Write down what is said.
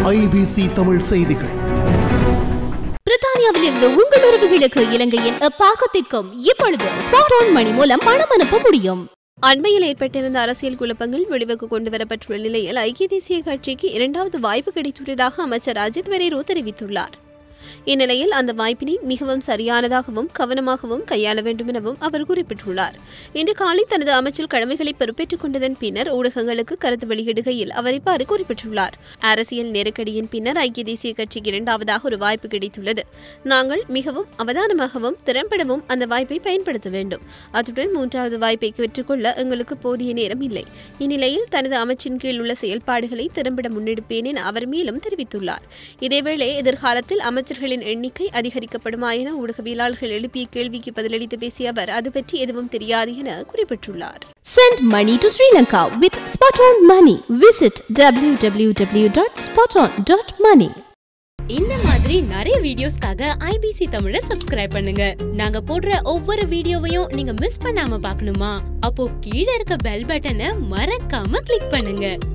IBC Tamil செய்திகள் பிரித்தானியாவில் இருந்து உங்கள் உறவுகளுக்கு இலங்கையின் பாகத்திற்கும் இப்பொழுது ஸ்பாட் ஆன் மணி மூலம் பணம் அனுப்ப முடியும் அண்மையில் ஏற்பட்டிருந்த அரசியல் குழப்பங்கள் முடிவுக்கு கொண்டு வரப்பட்டுள்ள நிலையில் ஐக்கிய தேசிய கட்சிக்கு இரண்டாவது வாய்ப்பு கிடைத்துள்ளதாக அமைச்சர் அஜித் வெரேரோ தெரிவித்துள்ளார் இந்நிலையில் அந்த வாய்ப்பினை மிகவும் சரியானதாகவும் கவனமாகவும் கையாள வேண்டும் எனவும் அவர் குறிப்பிட்டுள்ளார் இன்று காலை தனது அமைச்சர் கடமைகளை பொறுப்பேற்றுக் கொண்டதன் பின்னர் ஊடகங்களுக்கு கருத்து வெளியிடுகையில் அவர் இவ்வாறு குறிப்பிட்டுள்ளார் அரசியல் நெருக்கடியின் பின்னர் ஐக்கிய தேசிய கட்சிக்கு இரண்டாவதாக ஒரு வாய்ப்பு கிடைத்துள்ளது நாங்கள் மிகவும் அவதானமாகவும் திறம்படவும் அந்த வாய்ப்பை பயன்படுத்த வேண்டும் அத்துடன் மூன்றாவது வாய்ப்பை பெற்றுக்கொள்ள எங்களுக்கு போதிய நேரம் இல்லை இந்நிலையில் தனது அமைச்சின் கீழ் உள்ள செயல்பாடுகளை திறம்பட முன்னெடுப்பேன் என அவர் மேலும் தெரிவித்துள்ளார் இதேவேளை எதிர்காலத்தில் அமைச்சர்களின் எண்ணிக்கை அதிகரிக்கப்படுமா என ஊடகவியலாளர்கள் எழுப்பிய கேள்விக்கு பதிலளித்து பேசிய அவர் அது பற்றி எதுவும் தெரியாது என குறிப்பிட்டுள்ளார் Send money to Sri Lanka with Spot on Money. Visit www.spoton.money. இந்த மாதிரி நிறைய வீடியோஸ்க்காக ஐபிசி தமிழை சப்ஸ்கிரைப் பண்ணுங்க நாங்க போடுற ஒவ்வொரு வீடியோவையும் நீங்க மிஸ் பண்ணாம பார்க்கணுமா அப்போ கீழே இருக்க பெல் பட்டனை மறக்காம கிளிக் பண்ணுங்க